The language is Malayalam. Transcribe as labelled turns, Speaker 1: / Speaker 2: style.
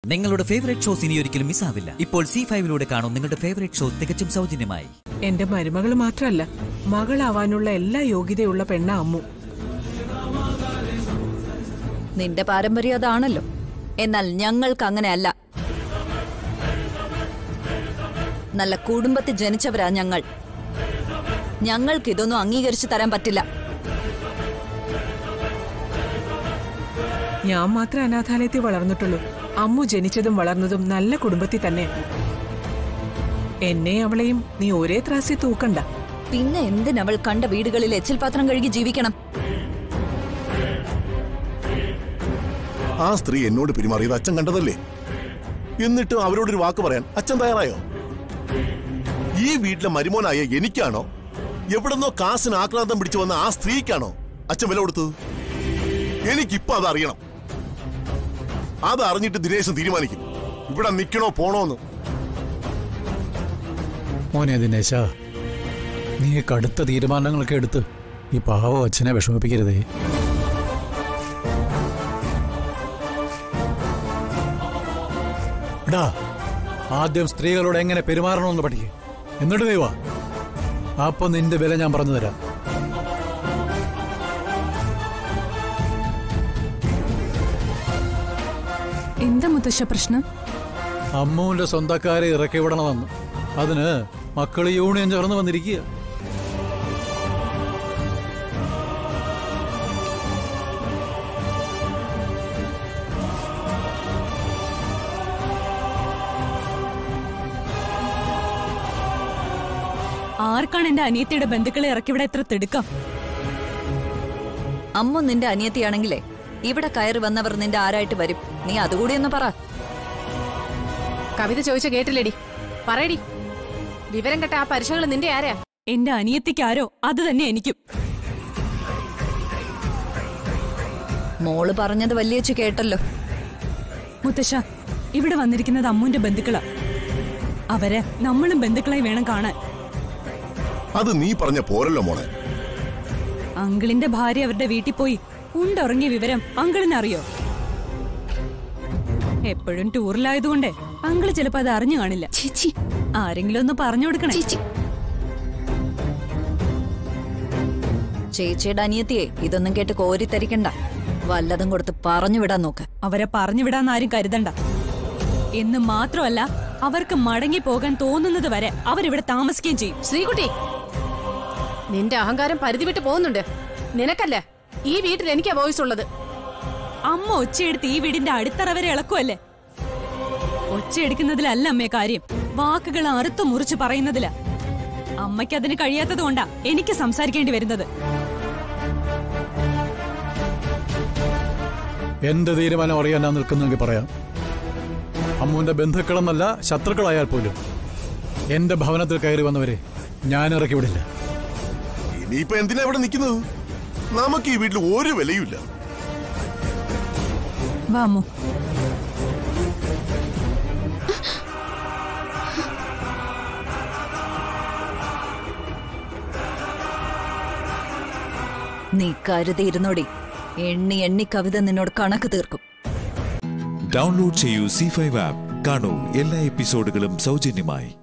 Speaker 1: നിങ്ങളുടെ ഫേവറേറ്റ് ഷോസ് ഇനി ഒരിക്കലും മിസ്സാവില്ല ഇപ്പോൾ സി ഫൈവിലൂടെ കാണും നിങ്ങളുടെ ഫേവറേറ്റ് ഷോ തികച്ചും സൗജന്യമായി
Speaker 2: എന്റെ മരുമകൾ മാത്രല്ല മകളാവാനുള്ള എല്ലാ യോഗ്യതയുള്ള പെണ്ണ അമ്മു
Speaker 3: നിന്റെ പാരമ്പര്യം അതാണല്ലോ എന്നാൽ ഞങ്ങൾക്ക് അങ്ങനെയല്ല നല്ല കുടുംബത്തിൽ ജനിച്ചവരാ ഞങ്ങൾ ഞങ്ങൾക്ക് ഇതൊന്നും അംഗീകരിച്ചു തരാൻ പറ്റില്ല
Speaker 2: ഞാൻ മാത്രമേ അനാഥാലയത്തിൽ വളർന്നിട്ടുള്ളൂ അമ്മു ജനിച്ചതും വളർന്നതും നല്ല കുടുംബത്തിൽ തന്നെ എന്നെ അവളെയും നീ ഒരേ ത്രാസി തൂക്കണ്ട
Speaker 3: പിന്നെ എന്തിനവൾ കണ്ട വീടുകളിൽ എച്ചിൽ പാത്രം കഴുകി ജീവിക്കണം
Speaker 4: ആ സ്ത്രീ എന്നോട് പെരുമാറിയത് അച്ഛൻ കണ്ടതല്ലേ എന്നിട്ടും അവരോടൊരു വാക്ക് പറയാൻ അച്ഛൻ തയ്യാറായോ ഈ വീട്ടിലെ മരുമോനായ എനിക്കാണോ എവിടെന്നോ കാസിന് ആക്രാന്തം പിടിച്ചു വന്ന ആ സ്ത്രീക്കാണോ അച്ഛൻ വില കൊടുത്തത് എനിക്കിപ്പോ അത് അറിയണം അത് അറിഞ്ഞിട്ട് ദിനേശൻ തീരുമാനിക്കും ഇവിടെ നിൽക്കണോ പോണോന്ന്
Speaker 5: മോനെ ദിനേശ നീ കടുത്ത തീരുമാനങ്ങളൊക്കെ എടുത്ത് ഈ പാവ അച്ഛനെ വിഷമിപ്പിക്കരുതേ എടാ ആദ്യം സ്ത്രീകളോട് എങ്ങനെ പെരുമാറണമെന്ന് പഠിക്കുക എന്നിട്ട് നീ വാ അപ്പൊ നിന്റെ വില ഞാൻ പറഞ്ഞു തരാം
Speaker 6: എന്താ മുത്തശ്ശ പ്രശ്നം
Speaker 5: അമ്മുവിന്റെ സ്വന്തക്കാരെ ഇറക്കി വിടണമെന്ന് അതിന് മക്കൾ യൂണിയൻ ചേർന്ന് വന്നിരിക്കുക
Speaker 6: ആർക്കാണ് എന്റെ അനിയത്തിയുടെ ബന്ധുക്കളെ ഇറക്കിവിടെ എത്ര തിടുക്കം
Speaker 3: അമ്മ നിന്റെ അനിയത്തിയാണെങ്കിലേ ഇവിടെ കയറി വന്നവർ നിന്റെ ആരായിട്ട് വരും നീ അതുകൂടി ഒന്ന് പറ
Speaker 7: കവിത ചോദിച്ച കേട്ടില്ലേടി പറയടി വിവരം കെട്ട ആ പരീക്ഷകൾ നിന്റെ ആരാ
Speaker 6: എന്റെ അനിയത്തിക്ക് ആരോ അത് തന്നെ എനിക്കും
Speaker 3: മോള് പറഞ്ഞത് വലിയച്ചു കേട്ടല്ലോ
Speaker 6: മുത്തശ്ശ ഇവിടെ വന്നിരിക്കുന്നത് അമ്മുവിന്റെ ബന്ധുക്കളാ അവരെ നമ്മളും ബന്ധുക്കളായി വേണം കാണാൻ
Speaker 4: അത് നീ പറഞ്ഞ പോരല്ലോ മോളെ
Speaker 6: അങ്കിളിന്റെ ഭാര്യ അവരുടെ വീട്ടിൽ പോയി ഉണ്ടുറങ്ങിയ വിവരം അങ്കിളിന് അറിയോ എപ്പോഴും ടൂറിലായതുകൊണ്ടേ അങ്കിള് ചിലപ്പോ അത് അറിഞ്ഞു കാണില്ല
Speaker 3: ചേച്ചി
Speaker 6: ആരെങ്കിലും ഒന്ന് പറഞ്ഞു കൊടുക്കണേ
Speaker 3: ചേച്ചിയുടെ അനിയത്തിയെ ഇതൊന്നും കേട്ട് കോരിത്തരിക്കണ്ട വല്ലതും കൊടുത്ത് പറഞ്ഞു വിടാൻ നോക്ക്
Speaker 6: അവരെ പറഞ്ഞു വിടാന്ന് ആരും കരുതണ്ട എന്ന് മാത്രമല്ല അവർക്ക് മടങ്ങി പോകാൻ തോന്നുന്നത് വരെ അവരിവിടെ താമസിക്കുകയും ചെയ്യും
Speaker 7: ശ്രീകുട്ടി നിന്റെ അഹങ്കാരം പരിധി വിട്ട് പോകുന്നുണ്ട് നിനക്കല്ല ഈ വീട്ടിൽ എനിക്കാ വോയിസ് ഉള്ളത്
Speaker 6: അമ്മ ഒച്ചയെടുത്ത് ഈ വീടിന്റെ അടിത്തറ വരെ ഇളക്കുമല്ലേ ഒച്ചയെടുക്കുന്നതിലല്ല അമ്മേ കാര്യം വാക്കുകൾ അറുത്തു മുറിച്ച് പറയുന്നതിലാ അമ്മയ്ക്ക് അതിന് കഴിയാത്തത് കൊണ്ടാ എനിക്ക് സംസാരിക്കേണ്ടി വരുന്നത്
Speaker 5: എന്റെ തീരുമാനം അറിയാൻ ഞാൻ നിൽക്കുന്നെങ്കിൽ പറയാം അമ്മുവിന്റെ ബന്ധുക്കളെന്നല്ല ശത്രുക്കളായാൽ പോലും എന്റെ ഭവനത്തിൽ കയറി വന്നവരെ ഞാൻ ഇറക്കി വിടില്ല
Speaker 4: ഇനിയിപ്പോ എന്തിനാ ഇവിടെ നിൽക്കുന്നത് നമുക്ക് ഈ വീട്ടിൽ ഒരു വിലയുമില്ല
Speaker 6: വാമു
Speaker 3: നീ കരുതിയിരുന്നോടി എണ്ണി എണ്ണി കവിത നിന്നോട് കണക്ക് തീർക്കും
Speaker 8: ഡൗൺലോഡ് ചെയ്യൂ സി ഫൈവ് ആപ്പ് കാണൂ എല്ലാ എപ്പിസോഡുകളും സൗജന്യമായി